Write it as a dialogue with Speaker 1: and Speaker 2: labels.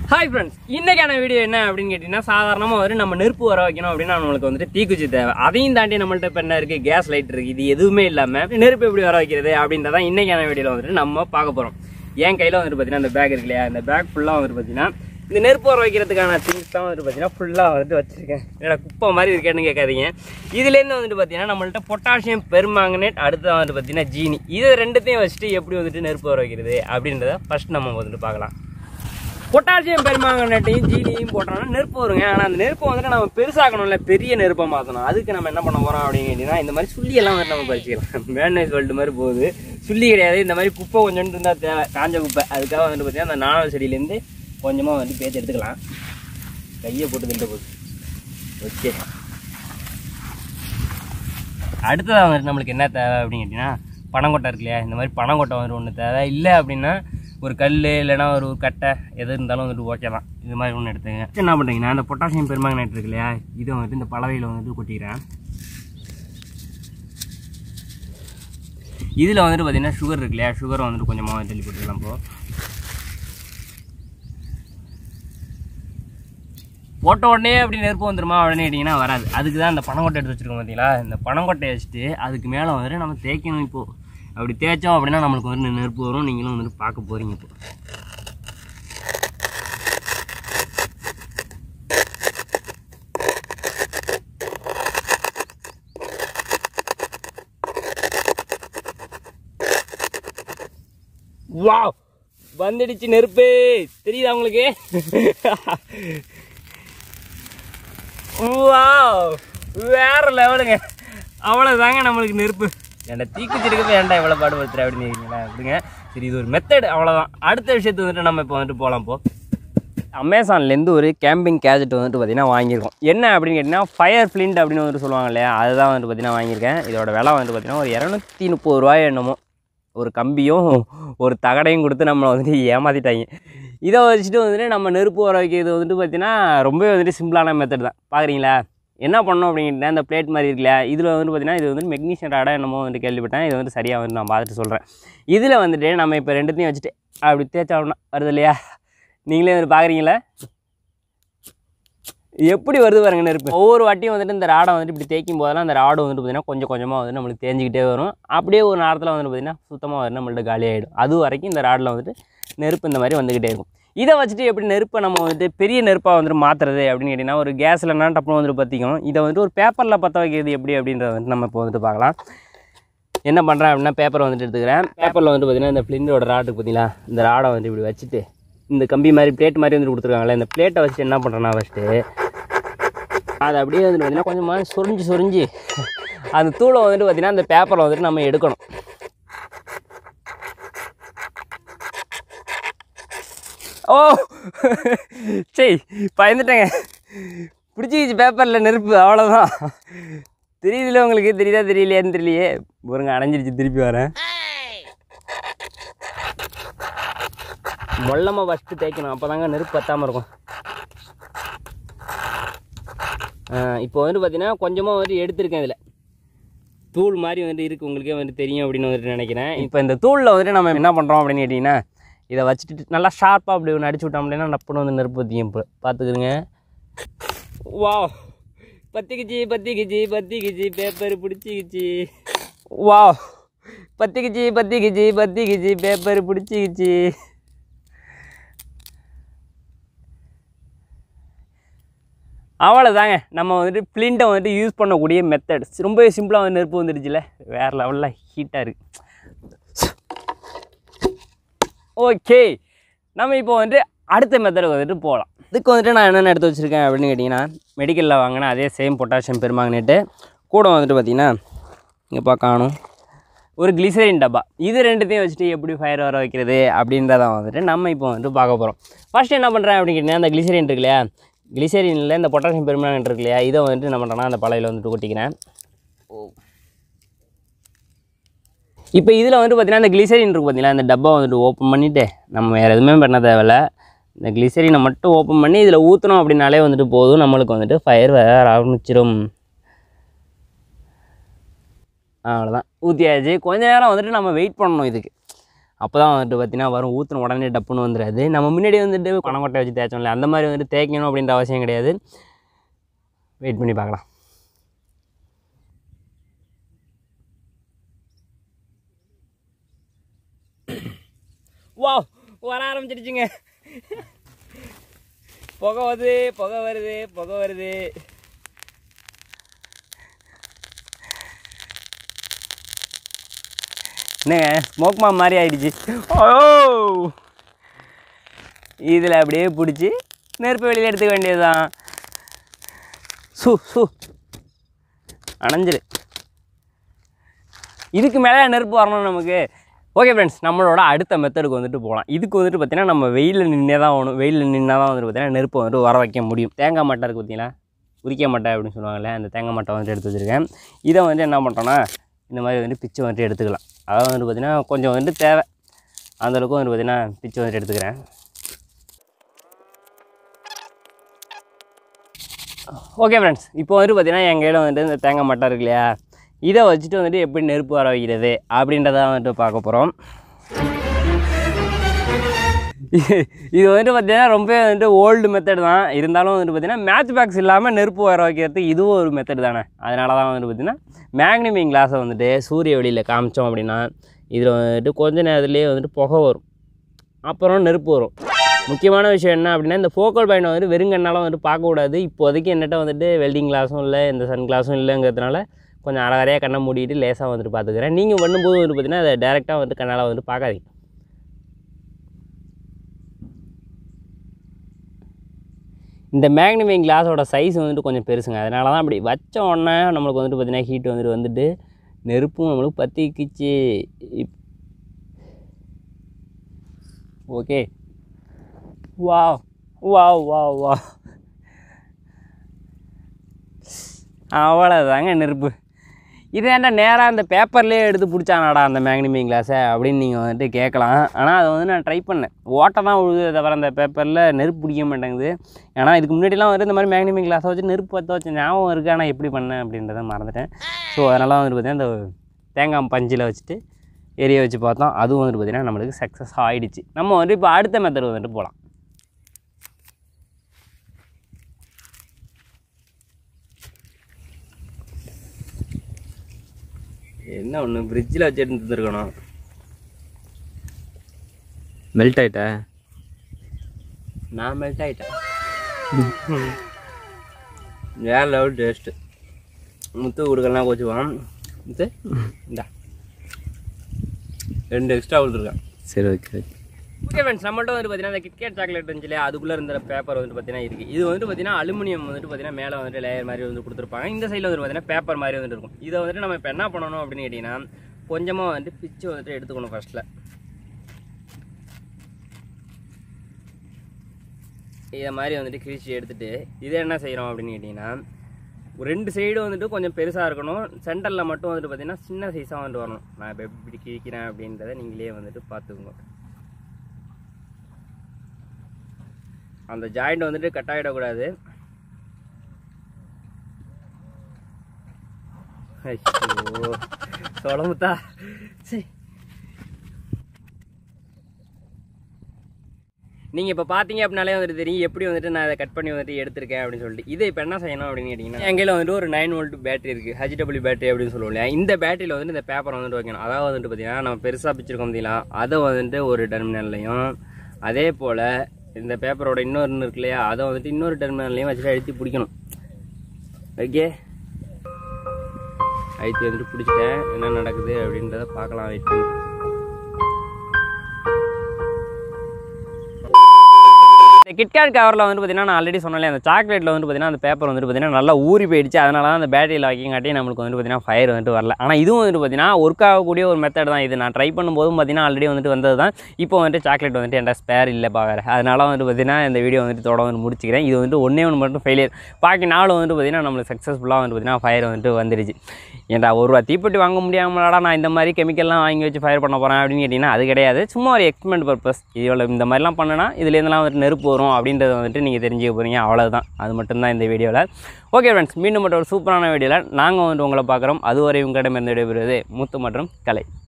Speaker 1: hi friends இன்னைக்கான video என்ன அப்படின்னு கேட்டிங்கன்னா சாதாரணமாக வந்து நம்ம நெருப்பு வர வைக்கணும் அப்படின்னா நம்மளுக்கு வந்துட்டு தீக்குச்சி தேவை அதையும் தாண்டி நம்மள்ட்ட இப்போ என்ன இருக்குது கேஸ் லைட் இருக்குது இது எதுவுமே இல்லாமல் நெருப்பு எப்படி வர வைக்கிறது அப்படின்றதான் இன்னைக்கான வீடியோவில் வந்துட்டு நம்ம பார்க்க போகிறோம் என் கையில் வந்துட்டு பார்த்தீங்கன்னா அந்த பேக் இருக்கு இல்லையா இந்த பேக் ஃபுல்லாக வந்துட்டு பார்த்தீங்கன்னா இந்த நெருப்பு வர வைக்கிறதுக்கான திங்ஸ் தான் வந்துட்டு பார்த்தீங்கன்னா ஃபுல்லாக வந்துட்டு வச்சிருக்கேன் என்னடா குப்பை மாதிரி இருக்கேன்னு கேட்காதீங்க இதுலேருந்து வந்துட்டு பார்த்தீங்கன்னா நம்மள்ட்ட பொட்டாசியம் பெருமாங்கனேட் அடுத்து வந்துட்டு பார்த்தீங்கன்னா ஜீனி இது ரெண்டுத்தையும் வச்சுட்டு எப்படி வந்துட்டு நெருப்பு வர வைக்கிறது அப்படின்றத ஃபர்ஸ்ட் நம்ம வந்துட்டு பார்க்கலாம் பொட்டாசியம் பெருமாங்கனட்டையும் ஜீனியும் போட்டோம்னா நெருப்பு வருங்க ஆனால் அந்த நெருப்பை வந்துட்டு நம்ம பெருசாக்கணும்ல பெரிய நெருப்பை மாற்றணும் அதுக்கு நம்ம என்ன பண்ண போகிறோம் அப்படின்னு கேட்டிங்கன்னா இந்த மாதிரி சுள்ளி எல்லாம் வந்து நம்ம பறிச்சுக்கலாம் மேட்னஸ் வேர்ல்டு மாதிரி போகுது சுள்ளி கிடையாது இந்த மாதிரி குப்பை கொஞ்சோண்டு இருந்தால் தேவை காஞ்ச குப்பை அதுக்காக வந்துட்டு பார்த்தீங்கன்னா அந்த நாணல் செடியிலேருந்து கொஞ்சமாக வந்து பேத்து எடுத்துக்கலாம் கையை போட்டு திண்டு போகுது ஓகே அடுத்ததாக வந்துட்டு நம்மளுக்கு என்ன தேவை அப்படின்னு கேட்டிங்கன்னா பனங்கொட்டை இருக்கு இல்லையா இந்த மாதிரி பனங்கொட்டை வந்துட்டு ஒன்று தேவை இல்லை அப்படின்னா ஒரு கல் இல்லைன்னா ஒரு ஒரு கட்டை எது இருந்தாலும் வந்துட்டு ஓகே தான் இது மாதிரி ஒன்று எடுத்துங்க அடுத்து என்ன பண்ணுறீங்கன்னா இந்த பொட்டாசியம் பெருமாங்கனேட் இருக்கு இல்லையா இதை வந்துட்டு இந்த பலவையில் வந்துட்டு கொட்டிக்கிறேன் இதில் வந்துட்டு பார்த்தீங்கன்னா சுகர் இருக்கு இல்லையா சுகரை வந்துட்டு கொஞ்சமாக தள்ளி போட்டுக்கலாம் இப்போ போட்ட உடனே அப்படி நெருப்பு வந்துருமா உடனே கேட்டிங்கன்னா வராது அதுக்கு தான் இந்த பனங்கொட்டை எடுத்து வச்சுருக்கோம் பார்த்தீங்களா இந்த பனங்கொட்டையை வச்சுட்டு அதுக்கு மேலே வந்துட்டு நம்ம தேய்க்கணும் இப்போது அப்படி தேய்ச்சோம் அப்படின்னா நம்மளுக்கு வந்து நெருப்பு வரும் நீங்களும் வந்துட்டு பார்க்க போகிறீங்க இப்போ வாவ் வந்துடுச்சு நெருப்பு தெரியுதா உங்களுக்கு வாவ் வேற லெவலுங்க அவ்வளோதாங்க நம்மளுக்கு நெருப்பு ஏன்டா தீக்குச்சி இருக்க வேண்டாம் இவ்வளோ பாடுபடுத்துற அப்படின்னு இருக்கீங்களா அப்படிங்க சரி இது ஒரு மெத்தட் அவ்வளோதான் அடுத்த விஷயத்து வந்துட்டு நம்ம இப்போ வந்துட்டு போகலாம் இப்போ அமேசான்லேருந்து ஒரு கேம்பிங் கேஜெட் வந்துட்டு பார்த்தீங்கன்னா வாங்கியிருக்கோம் என்ன அப்படின்னு கேட்டிங்கன்னா ஃபயர் ஃப்ளிண்ட் அப்படின்னு வந்துட்டு சொல்லுவாங்க இல்லையா அதுதான் வந்துட்டு பார்த்தீங்கன்னா வாங்கியிருக்கேன் இதோட விலை வந்துட்டு பார்த்தீங்கன்னா ஒரு இரநூத்தி முப்பது ரூபாய் என்னமோ ஒரு கம்பியும் ஒரு தகடையும் கொடுத்து நம்மளை வந்துட்டு ஏமாற்றிட்டாங்க இதை வச்சுட்டு வந்துட்டு நம்ம நெருப்பு வர வைக்கிறது வந்துட்டு பார்த்தீங்கன்னா ரொம்பவே வந்துட்டு சிம்பிளான மெத்தட் தான் பார்க்குறீங்களா என்ன பண்ணோம் அப்படிங்கிட்ட இந்த பிளேட் மாதிரி இருக்குல்ல இதில் வந்துட்டு பார்த்தீங்கன்னா இது வந்து மெக்னீஷியம் ராடா என்னமோ வந்துட்டு கேள்விப்பட்டேன் இது வந்து சரியாக வந்து நான் பார்த்துட்டு சொல்கிறேன் இதில் வந்துட்டு நம்ம இப்போ ரெண்டுத்தையும் வச்சுட்டு அப்படி தேய்ச்சா வருது இல்லையா நீங்களே வந்து பார்க்குறீங்களா எப்படி வருது பாருங்க நெருப்பு ஒவ்வொரு வாட்டியும் வந்துட்டு இந்த ராடை வந்துட்டு இப்படி தேய்க்கும் போதெல்லாம் அந்த ராடு வந்துட்டு பார்த்தீங்கன்னா கொஞ்சம் கொஞ்சமாக வந்து நம்மளுக்கு தேஞ்சிக்கிட்டே வரும் அப்படியே ஒரு நேரத்தில் வந்துட்டு பார்த்தீங்கன்னா சுத்தமாக வந்து நம்மள்ட்ட காலி ஆகிடும் அது வரைக்கும் இந்த ராடில் வந்துட்டு நெருப்பு இந்த மாதிரி வந்துக்கிட்டே இருக்கும் இதை வச்சுட்டு எப்படி நெருப்பை நம்ம வந்துட்டு பெரிய நெருப்பாக வந்துட்டு மாற்றுறது அப்படின்னு கேட்டிங்கன்னா ஒரு கேஸ்லன்னா டப்புனு வந்துட்டு பற்றிக்கும் இதை வந்துட்டு ஒரு பேப்பரில் பற்ற வைக்கிறது எப்படி அப்படின்றத வந்துட்டு நம்ம இப்போ வந்துட்டு பார்க்கலாம் என்ன பண்ணுறேன் அப்படின்னா பேப்பரை வந்துட்டு எடுத்துக்கிறேன் பேப்பரில் வந்துட்டு பார்த்தீங்கன்னா இந்த பிளிண்டோட ராட்டுக்கு பார்த்தீங்களா இந்த ராடை வந்து இப்படி வச்சுட்டு இந்த கம்பி மாதிரி பிளேட் மாதிரி வந்துட்டு கொடுத்துருக்காங்களே இந்த பிளேட்டை வச்சுட்டு என்ன பண்ணுறேன்னா ஃபஸ்ட்டு அதை அப்படியே வந்துட்டு பார்த்தீங்கன்னா கொஞ்சமாக சொரிஞ்சு சொரிஞ்சு அந்த தூளை வந்துட்டு பார்த்தீங்கன்னா அந்த பேப்பரில் வந்துட்டு நம்ம எடுக்கணும் ஓ சரி பயந்துட்டேங்க பிடிச்சிக்கிச்சு பேப்பரில் நெருப்பு அவ்வளோதான் தெரியுதுல உங்களுக்கு தெரியுதா தெரியலையான்னு தெரியலையே பாருங்க அடைஞ்சிருச்சு திருப்பி வரேன் மொல்லமாக ஃபஸ்ட்டு தேய்க்கணும் அப்போ தாங்க நெருப்பு பத்தாமல் இருக்கும் இப்போ வந்துட்டு பார்த்தீங்கன்னா கொஞ்சமாக வந்துட்டு எடுத்திருக்கேன் இதில் தூள் மாதிரி வந்துட்டு இருக்குது உங்களுக்கே வந்துட்டு தெரியும் அப்படின்னு வந்துட்டு நினைக்கிறேன் இப்போ இந்த தூளில் வந்துட்டு நம்ம என்ன பண்ணுறோம் அப்படின்னு கேட்டிங்கன்னா இதை வச்சுட்டு நல்லா ஷார்ப்பாக அப்படி ஒன்று அடிச்சு விட்டோம் அப்படின்னா நப்புன்னு வந்து நெருப்பு பற்றியும் இப்போ பார்த்துக்குறங்க வா பத்திக்குச்சி பத்திக்குச்சி பத்திக்குச்சி பேப்பர் பிடிச்சிக்கிச்சி வா பத்திக்குச்சி பத்திக்குச்சி பத்திக்குச்சி பேப்பர் பிடிச்சிக்கிச்சி அவ்வளோதாங்க நம்ம வந்துட்டு பிளிண்ட்டை வந்துட்டு யூஸ் பண்ணக்கூடிய மெத்தட் ரொம்பவே சிம்பிளாக வந்து நெருப்பு வந்துடுச்சுல வேறு லெவலில் ஹீட்டாக இருக்குது ஓகே நம்ம இப்போ வந்துட்டு அடுத்த மெத்தடுக்கு வந்துட்டு போகலாம் இதுக்கு வந்துட்டு நான் என்னென்ன எடுத்து வச்சுருக்கேன் அப்படின்னு கேட்டிங்கன்னா மெடிக்கலில் வாங்கினா அதே சேம் பொட்டாசியம் பெருமாங்கனேட்டு கூட வந்துட்டு பார்த்திங்கன்னா இங்கே பார்க்கணும் ஒரு கிளிசரின் டப்பா இது ரெண்டுத்தையும் வச்சுட்டு எப்படி ஃபயர் வர வைக்கிறது அப்படின்றத வந்துட்டு நம்ம இப்போ வந்துட்டு பார்க்க போகிறோம் ஃபஸ்ட்டு என்ன பண்ணுறேன் அப்படின்னு கேட்டிங்கன்னா அந்த கிளிசரின் இருக்கு இல்லையா கிளிசரினில் இந்த பொட்டாசியம் பெருமாங்கனேட் இருக்கு இல்லையா இதை வந்துட்டு என்ன பண்ணுறேன்னா அந்த பழையில் வந்துட்டு கொட்டிக்கிறேன் இப்போ இதில் வந்துட்டு பார்த்தீங்கன்னா இந்த கிளிசரின் இருக்குது பார்த்தீங்களா இந்த டப்பா வந்துட்டு ஓப்பன் பண்ணிவிட்டு நம்ம வேறு எதுவுமே பண்ண தேவையில்ல இந்த கிளிசரினை மட்டும் ஓப்பன் பண்ணி இதில் ஊற்றணும் அப்படின்னாலே வந்துட்டு போதும் நம்மளுக்கு வந்துட்டு ஃபயர் வர ஆரம்பிச்சிடும் அவ்வளோதான் ஊற்றியாச்சு கொஞ்ச நேரம் வந்துட்டு நம்ம வெயிட் பண்ணணும் இதுக்கு அப்போ தான் வந்துட்டு பார்த்தீங்கன்னா வரும் ஊற்றின உடனே டப்புன்னு வந்துடாது நம்ம முன்னாடி வந்துட்டு பனங்கொட்டை வச்சு தேய்ச்சோம்ல அந்த மாதிரி வந்துட்டு தேய்க்கணும் அப்படின்ற அவசியம் கிடையாது வெயிட் பண்ணி பார்க்கலாம் வா வர ஆரம்பிச்சிருச்சுங்க புகை வருது புகை வருது புகை வருது என்னங்க ஸ்மோக் மாம் மாதிரி ஆயிடுச்சு ஓ இதில் அப்படியே பிடிச்சி நெருப்பு வெளியில் எடுத்துக்க வேண்டியதுதான் சு சு அணைஞ்சிரு இதுக்கு மேலே நெருப்பு வரணும் நமக்கு ஓகே ஃப்ரெண்ட்ஸ் நம்மளோட அடுத்த மெத்தடுக்கு வந்துட்டு போகலாம் இதுக்கு வந்துட்டு பார்த்தீங்கன்னா நம்ம வெயிலில் நின்னே தான் ஆகணும் வெயிலில் நின்னா தான் வந்துட்டு பார்த்தீங்கன்னா நெருப்பை வந்துட்டு வர வைக்க முடியும் தேங்காய் மட்டை இருக்குது பார்த்தீங்களா உரிக்க மட்டை அப்படின்னு சொல்லுவாங்கல்ல அந்த தேங்காய் மட்டை வந்துட்டு எடுத்து வச்சுருக்கேன் இதை வந்துட்டு என்ன பண்ணுறோன்னா இந்த மாதிரி வந்துட்டு பிச்சு வந்துட்டு எடுத்துக்கலாம் அதாவது வந்துட்டு பார்த்தீங்கன்னா கொஞ்சம் வந்துட்டு தேவை அந்தளவுக்கு வந்துட்டு பார்த்தீங்கன்னா பிச்சு வந்துட்டு எடுத்துக்கிறேன் ஓகே ஃப்ரெண்ட்ஸ் இப்போ வந்துட்டு பார்த்தீங்கன்னா என் கையில் வந்துட்டு இந்த தேங்காய் மட்டை இருக்கு இல்லையா இதை வச்சுட்டு வந்துட்டு எப்படி நெருப்பு வர வைக்கிறது அப்படின்றத வந்துட்டு பார்க்க போகிறோம் இது வந்துட்டு பார்த்தீங்கன்னா ரொம்ப வந்துட்டு ஓல்டு மெத்தட் தான் இருந்தாலும் வந்துட்டு பார்த்தீங்கன்னா மேட்ச் பாக்ஸ் இல்லாமல் நெருப்பு வர வைக்கிறதுக்கு இதுவும் ஒரு மெத்தட் தானே அதனால தான் வந்துட்டு பார்த்தீங்கன்னா மேக்னிமிங் கிளாஸை வந்துட்டு சூரிய வெளியில் காமிச்சோம் அப்படின்னா இதில் வந்துட்டு கொஞ்ச நேரத்துலேயே வந்துட்டு புகை வரும் அப்புறம் நெருப்பு வரும் முக்கியமான விஷயம் என்ன அப்படின்னா இந்த ஃபோக்கல் பாயிண்ட் வந்துட்டு வெறுங்கண்ணாலும் வந்துட்டு பார்க்கக்கூடாது இப்போதைக்கு என்னட்ட வந்துட்டு வெல்டிங் கிளாஸும் இல்லை இந்த சன் கிளாஸும் இல்லைங்கிறதுனால கொஞ்சம் அழகறையாக கண்ணை மூடிட்டு லேசாக வந்துட்டு பார்த்துக்கிறேன் நீங்கள் பண்ணும்போது வந்துட்டு பார்த்தீங்கன்னா அதை டேரெக்டாக வந்துட்டு கண்ணால் வந்துட்டு பார்க்காதீங்க இந்த மேக்னிஃபைங் கிளாஸோட சைஸ் வந்துட்டு கொஞ்சம் பெருசுங்க அதனால தான் அப்படி வச்ச உடனே நம்மளுக்கு வந்துட்டு பார்த்தீங்கன்னா ஹீட் வந்துட்டு வந்துட்டு நெருப்பும் நம்மளுக்கு பற்றிக்கிச்சு ஓகே வா வா வா வா அவ்வளோதாங்க நெருப்பு இது ஏன்டா நேராக அந்த பேப்பர்லேயே எடுத்து பிடிச்சானாடா அந்த மேக்னிமிங் கிளாஸை அப்படின்னு நீங்கள் வந்துட்டு கேட்கலாம் ஆனால் அதை வந்து நான் ட்ரை பண்ணேன் ஓட்டை தான் விழுது தவிர அந்த பேப்பரில் நெருப்பு பிடிக்க மாட்டேங்குது ஏன்னா இதுக்கு முன்னாடிலாம் வந்து இந்த மாதிரி மேக்னிமிங் கிளாஸை வச்சு நெருப்பு பற்ற வச்ச ஞாபகம் இருக்குது ஆனால் எப்படி பண்ணேன் அப்படின்றத மறந்துட்டேன் ஸோ அதனால் வந்துட்டு பார்த்தீங்கன்னா இந்த தேங்காய் பஞ்சில் வச்சுட்டு எரிய வச்சு பார்த்தோம் அதுவும் வந்துட்டு பார்த்திங்கன்னா நம்மளுக்கு சக்ஸஸ் ஆகிடுச்சு நம்ம வந்துட்டு இப்போ அடுத்த மெத்தட் வந்துட்டு போகலாம் என்ன ஒன்று ஃப்ரிட்ஜில் வச்சு எடுத்துருக்கணும்
Speaker 2: மெல்ட் ஆயிட்ட
Speaker 1: நான் மெல்ட் ஆகிட்டேன் வேற லெவல் டேஸ்ட்டு முத்து கொடுக்கலாம் கோச்சுவான் முத்து இந்தா ரெண்டு எக்ஸ்ட்ரா கொடுத்துருக்கேன்
Speaker 2: சரி ஓகே ஓகே
Speaker 1: ஓகே ஃப்ரெண்ட்ஸ் நம்மள்ட்ட வந்து பார்த்தீங்கன்னா இந்த கிட்கேட் சாக்லேட் இருந்துச்சு இல்லையா அதுக்குள்ளே இருந்த பேப்பர் வந்து பார்த்தீங்கன்னா இருக்குது இது வந்துட்டு பார்த்தீங்கன்னா அலுமினியம் வந்துட்டு பார்த்தீங்கன்னா மேலே வந்துட்டு லேயர் மாதிரி வந்து கொடுத்துருப்பாங்க இந்த சைடில் வந்து பார்த்தீங்கன்னா பேப்பர் மாதிரி வந்துட்டு இருக்கும் இதை வந்துட்டு நம்ம இப்போ என்ன பண்ணணும் அப்படின்னு கேட்டிங்கன்னா கொஞ்சமாக வந்துட்டு பிச்சு வந்துட்டு எடுத்துக்கணும் ஃபர்ஸ்ட்டில் இதை மாதிரி வந்துட்டு கிழிச்சு எடுத்துட்டு இதை என்ன செய்கிறோம் அப்படின்னு கேட்டிங்கன்னா ஒரு ரெண்டு சைடு வந்துட்டு கொஞ்சம் பெருசாக இருக்கணும் சென்டரில் மட்டும் வந்துட்டு பார்த்தீங்கன்னா சின்ன சைஸாக வந்துட்டு வரணும் நான் இப்போ எப்படி கிழிக்கிறேன் அப்படின்றத நீங்களே வந்துட்டு பார்த்துக்கோங்க அந்த ஜாயிண்ட் வந்துட்டு கட் ஆகிடக்கூடாது ஐயோ சொலமுத்தா சரி நீங்கள் இப்போ பார்த்தீங்க அப்படின்னாலே வந்துட்டு தெரியும் எப்படி வந்துட்டு நான் அதை கட் பண்ணி வந்துட்டு எடுத்திருக்கேன் அப்படின்னு சொல்லிட்டு இதை இப்போ என்ன செய்யணும் அப்படின்னு கேட்டிங்கன்னா என் கையில் வந்துட்டு ஒரு நைன் வோல்ட் பேட்டரி இருக்குது ஹெச்டபிள்யூ பேட்டரி அப்படின்னு சொல்லுவோம் இல்லையா இந்த பேட்டரியில் வந்துட்டு இந்த பேப்பர் வந்துட்டு வைக்கணும் அதாவது வந்துட்டு பார்த்தீங்கன்னா நம்ம பெருசாக பிச்சிருக்கோம் பார்த்தீங்களா அதை வந்துட்டு ஒரு டெர்மினல்லையும் அதே போல் இந்த பேப்பரோட இன்னொரு இருக்கு இல்லையா அதை வந்துட்டு இன்னொரு டெர்மினல்லையும் வச்சுட்டு அழுத்தி பிடிக்கணும் ஓகே அழுத்தி வந்துட்டு பிடிச்சிட்டேன் என்ன நடக்குது அப்படின்றத பார்க்கலாம் வெயிட் பண்ணி இந்த கிட்கேட் கவரில் வந்து பார்த்தீங்கன்னா நான் ஆல்ரெடி சொன்னேன் அந்த சாக்லேட்டில் வந்து பார்த்தீங்கன்னா அந்த பேப்பர் வந்துட்டு பார்த்தீங்கன்னா நல்லா ஊறி போயிடுச்சு அதனால தான் அந்த பேட்டரியில் வைக்கங்காட்டி நம்மளுக்கு வந்து பார்த்தீங்கன்னா ஃபயர் வந்துட்டு வரல ஆனால் இதுவும் வந்துட்டு பார்த்தீங்கன்னா ஒர்க் ஆகக்கூடிய ஒரு மெத்தட் தான் இது நான் ட்ரை பண்ணும்போதும் பார்த்தீங்கன்னா ஆல்ரெடி வந்துட்டு வந்தது தான் இப்போ வந்துட்டு சாக்லேட் வந்துட்டு என்கிட்ட ஸ்பேர் இல்லை பாக்குற அதனால வந்துட்டு பார்த்தீங்கன்னா இந்த வீடியோ வந்துட்டு தொடர்ந்து வந்து முடிச்சுக்கிறேன் இது வந்துட்டு ஒன்றே ஒன்று மட்டும் ஃபெயிலியர் பாக்கி நாள் வந்துட்டு பார்த்தீங்கன்னா நம்மளுக்கு சக்ஸஸ்ஃபுல்லாக வந்துட்டு பார்த்தீங்கன்னா ஃபயர் வந்துட்டு வந்துடுச்சு ஏன்டா ஒரு ரூபா தீப்பெட்டி வாங்க முடியாமலாடா நான் இந்த மாதிரி கெமிக்கல்லாம் வாங்கி வச்சு ஃபயர் பண்ண போகிறேன் அப்படின்னு கேட்டிங்கன்னா அது கிடையாது சும்மா ஒரு எக்ஸ்பெரிமெண்ட் பர்பஸ் இவ்வளோ இந்த மாதிரிலாம் பண்ணனா இதுலேருந்துலாம் வந்துட்டு நெருப்பு வரும் அப்படின்றத வந்துட்டு நீங்கள் தெரிஞ்சுக்க போகிறீங்க அவ்வளோதான் அது மட்டும்தான் இந்த வீடியோவில் ஓகே ஃப்ரெண்ட்ஸ் மீண்டும் மட்டும் ஒரு சூப்பரான வீடியோவில் நாங்கள் வந்துட்டு உங்களை பார்க்குறோம் அதுவரை உங்களிடமிருந்து விடைபெறுவது முத்து மற்றும் கலை